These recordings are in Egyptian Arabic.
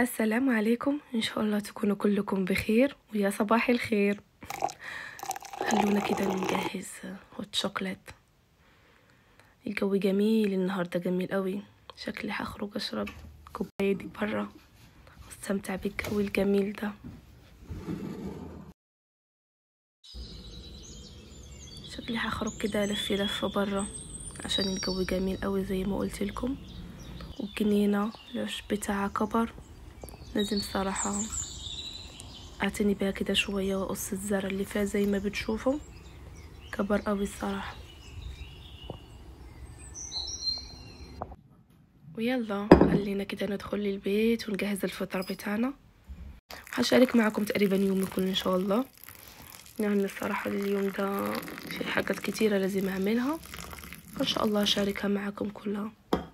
السلام عليكم ان شاء الله تكونوا كلكم بخير ويا صباح الخير خلونا كده نجهز هوت شوكولات الجو جميل النهارده جميل قوي شكلي هخرج اشرب كوبايه دي برا واستمتع بالجو الجميل ده شكلي هخرج كده الف لفه برا عشان الجو جميل قوي زي ما قلت لكم والجنينه العش بتاعها كبر لازم صراحه اعتني بيها كده شويه واقص الزرع اللي فيها زي ما بتشوفوا كبر قوي الصراحه ويلا خلينا كده ندخل البيت ونجهز الفطار بتاعنا هشارك معكم تقريبا يومي كله ان شاء الله يعني الصراحة اليوم ده في حاجات كتيرة لازم اعملها ان شاء الله اشاركها معكم كلها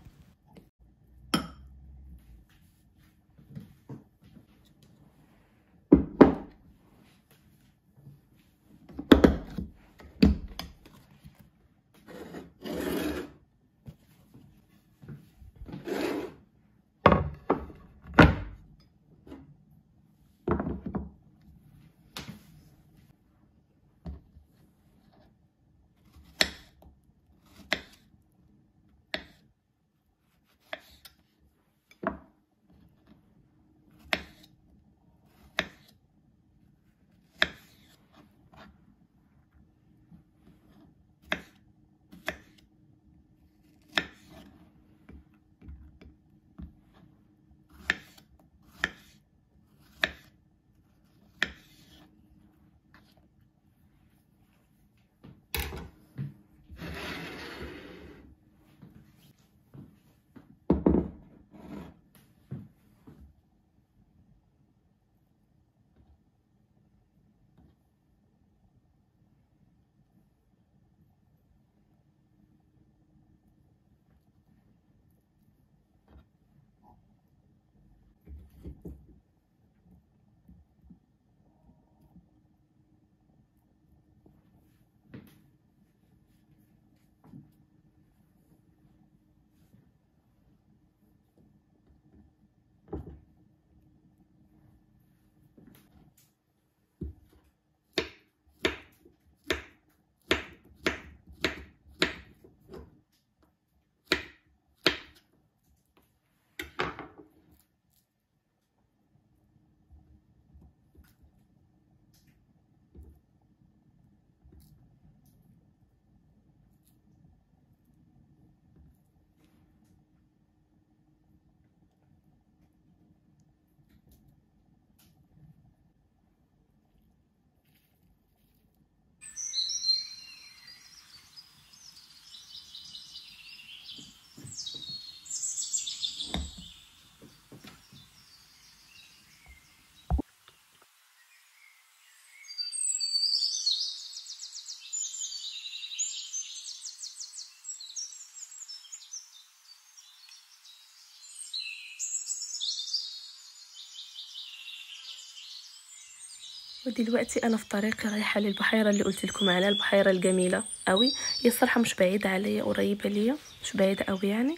ودلوقتي انا في طريقي رايحه للبحيره اللي قلت لكم عليها البحيره الجميله قوي هي الصراحه مش بعيده عليا قريبه ليا مش بعيده قوي يعني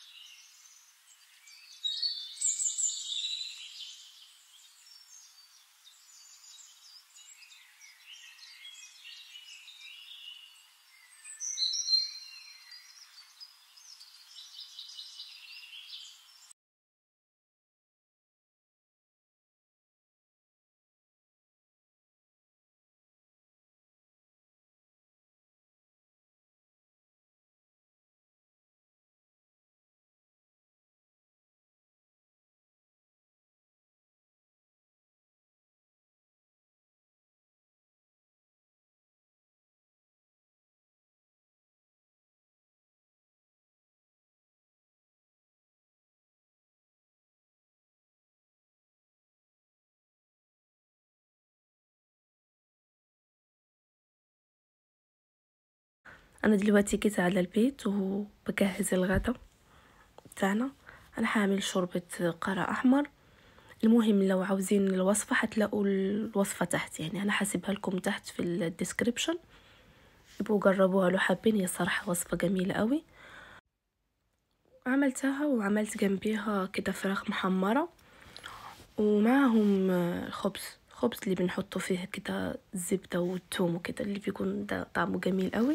انا دلوقتي جيت على البيت وبجهز الغدا بتاعنا انا هعمل شوربة قرع احمر المهم لو عاوزين الوصفة هتلاقوا الوصفة تحت يعني انا هسيبها لكم تحت في الديسكريبشن يبقوا جربوها لو حابين هي صراحة وصفة جميلة قوي عملتها وعملت جنبيها كده فراخ محمرة ومعهم خبز خبز اللي بنحطه فيه كده الزبدة والثوم وكده اللي بيكون ده طعمه جميل قوي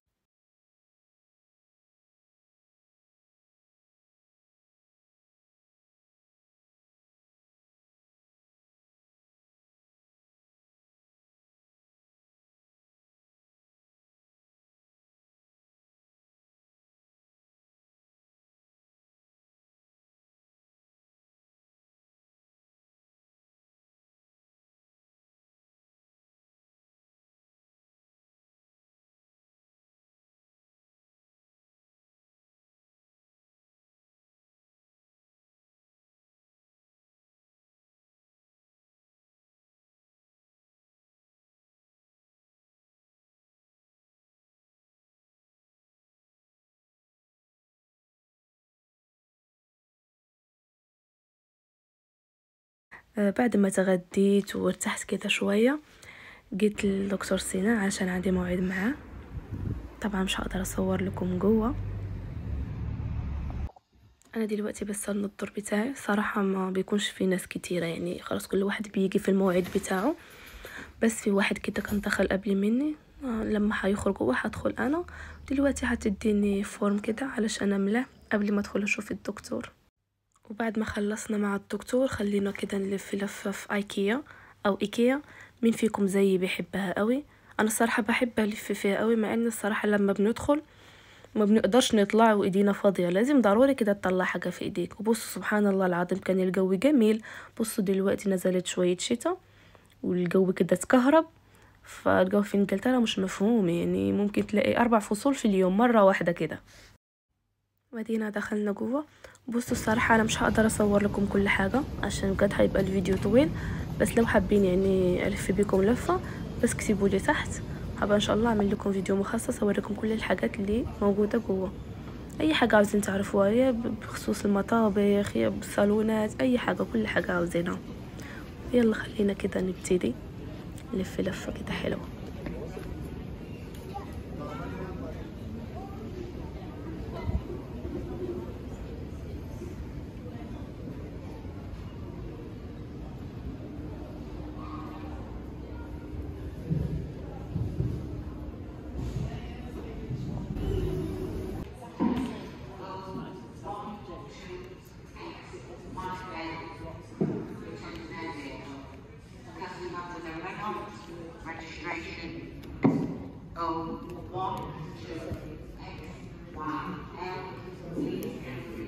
بعد ما تغديت وارتحت كده شوية جيت لدكتور سينا عشان عندي موعد معاه طبعا مش هقدر اصور لكم جوه انا دلوقتي بستنى الدور بتاعي صراحة ما بيكونش في ناس كتيرة يعني خلاص كل واحد بيجي في الموعد بتاعه بس في واحد كده كان دخل قبل مني لما هيخرج هو هدخل انا دلوقتي هتديني فورم كده علشان املاه قبل ما ادخل اشوف الدكتور وبعد ما خلصنا مع الدكتور خلينا كده نلف لفة في ايكيا او ايكيا مين فيكم زيي بيحبها قوي انا الصراحة بحب الف فيها قوي مع ان الصراحة لما بندخل ما بنقدرش نطلع وايدينا فاضية لازم ضروري كده تطلع حاجة في ايديك وبصوا سبحان الله العظيم كان الجو جميل بصوا دلوقتي نزلت شوية شتاء والجو كده تكهرب فالجو في انجلترا مش مفهوم يعني ممكن تلاقي اربع فصول في اليوم مرة واحدة كده ودينا دخلنا جوه بصوا الصراحة انا مش هقدر اصور لكم كل حاجة عشان بجد هيبقى الفيديو طويل بس لو حابين يعني الف بكم لفة بس اكتبوا لي تحت هبقى ان شاء الله اعمل لكم فيديو مخصص اوريكم كل الحاجات اللي موجودة جوه اي حاجة عاوزين تعرفوها يا بخصوص المطابخ يا بالصالونات اي حاجة كل حاجة عاوزينها يلا خلينا كده نبتدي نلف لفة كده حلوة registration O one two X Y L Z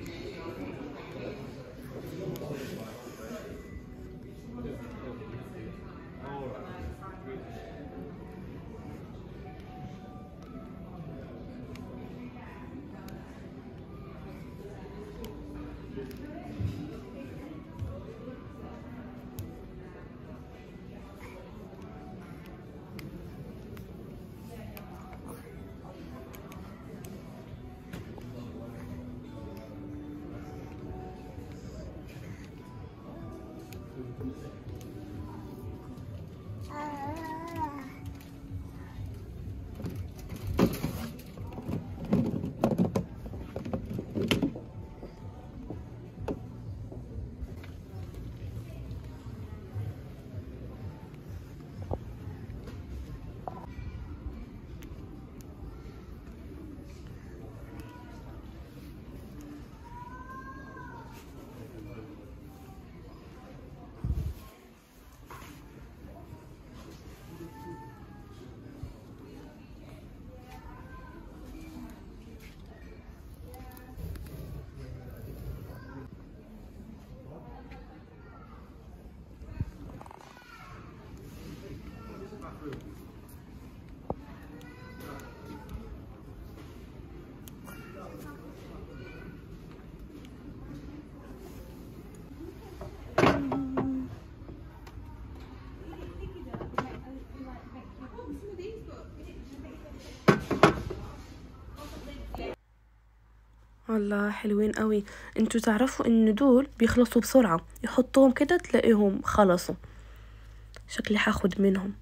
والله حلوين قوي انتوا تعرفوا ان دول بيخلصوا بسرعة يحطوهم كده تلاقيهم خلصوا شكلي هاخد منهم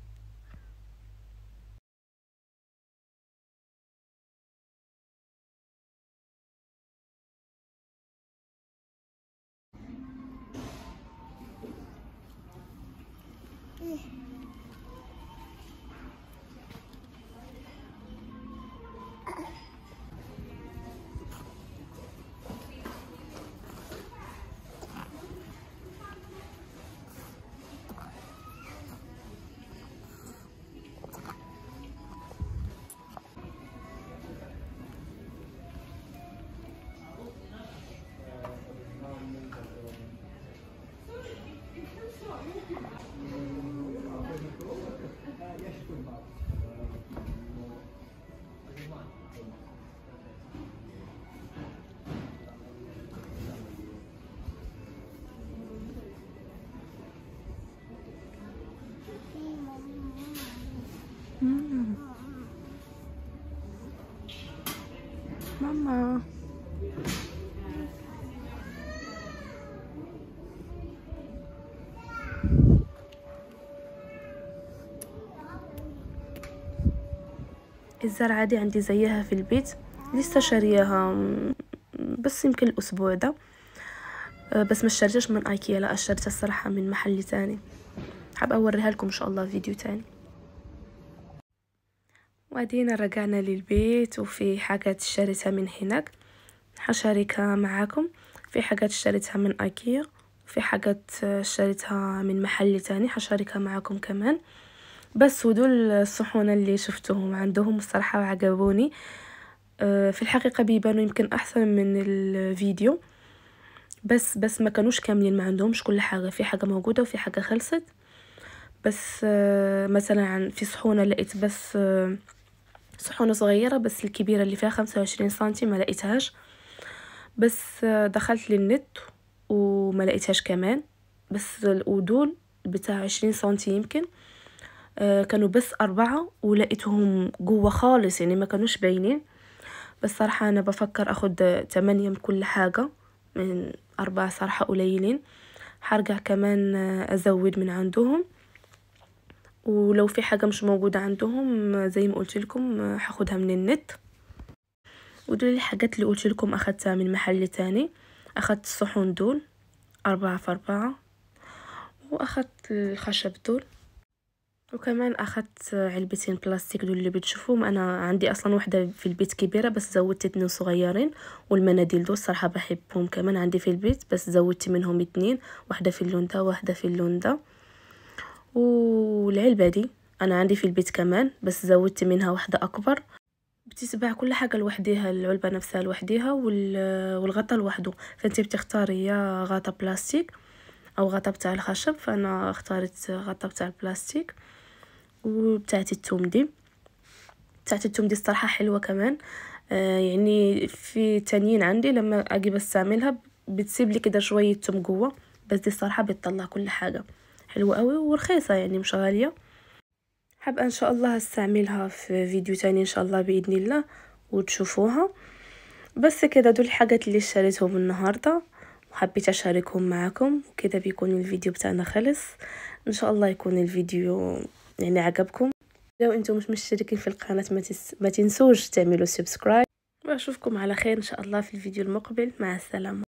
ماما الزرعة دي عندي زيها في البيت لسه شارياها بس يمكن الأسبوع ده آه، بس ما اشتريتهاش من ايكيا لا اشتريتها الصراحة من محل تاني حابة اوريها لكم ان شاء الله فيديو تاني وادينا رجعنا للبيت وفي حاجات اشتريتها من هناك حشاركها معاكم في حاجات اشتريتها من ايكيا وفي حاجات اشتريتها من محل تاني حشاركها معاكم كمان بس ودول الصحون اللي شفتهم عندهم الصراحة وعجبوني آه، في الحقيقة بيبانوا يمكن أحسن من الفيديو بس بس ما كانوش كاملين ما عندهمش كل حاجة في حاجة موجودة وفي حاجة خلصت بس آه، مثلا في صحونة لقيت بس آه، صحونة صغيرة بس الكبيرة اللي فيها خمسة وعشرين سنتي ما لقيتهاش بس دخلت للنت وما لقيتهاش كمان بس ودول بتاع عشرين سنتي يمكن آه، كانوا بس أربعة ولقيتهم جوا خالص يعني ما كانوش باينين بس صراحة أنا بفكر أخد تمانية من كل حاجة من أربعة صراحة قليلين حرجع كمان أزود من عندهم ولو في حاجة مش موجودة عندهم زي ما قلت لكم هاخدها من النت ودول الحاجات اللي قلت لكم أخدتها من محل تاني أخدت الصحون دول أربعة في أربعة وأخدت الخشب دول وكمان اخدت علبتين بلاستيك دول اللي بتشوفوهم انا عندي اصلا واحده في البيت كبيره بس زودت اتنين صغيرين والمناديل دول صراحه بحبهم كمان عندي في البيت بس زودت منهم اتنين واحده في اللون ده واحده في اللون ده والعلبه دي انا عندي في البيت كمان بس زودت منها واحده اكبر بتتباع كل حاجه لوحديها العلبه نفسها لوحديها والغطا لوحده فانت بتختاري يا غطا بلاستيك او غطا بتاع الخشب فانا اختارت غطا بتاع البلاستيك وبتاعت التوم دي بتاعت التوم دي الصراحة حلوة كمان آه يعني في تانيين عندي لما اجي بستعملها بتسيب لي كده شوية توم جوا بس دي الصراحة بتطلع كل حاجة حلوة قوي ورخيصة يعني مش غالية حابة ان شاء الله استعملها في فيديو تاني ان شاء الله باذن الله وتشوفوها بس كده دول الحاجات اللي اشتريتهم النهارده وحبيت اشاركهم معاكم وكده بيكون الفيديو بتاعنا خلص ان شاء الله يكون الفيديو يعني عجبكم لو انتم مش مشتركين في القناة ما, تس... ما تنسوش تعملوا سبسكرايب واشوفكم على خير ان شاء الله في الفيديو المقبل مع السلامة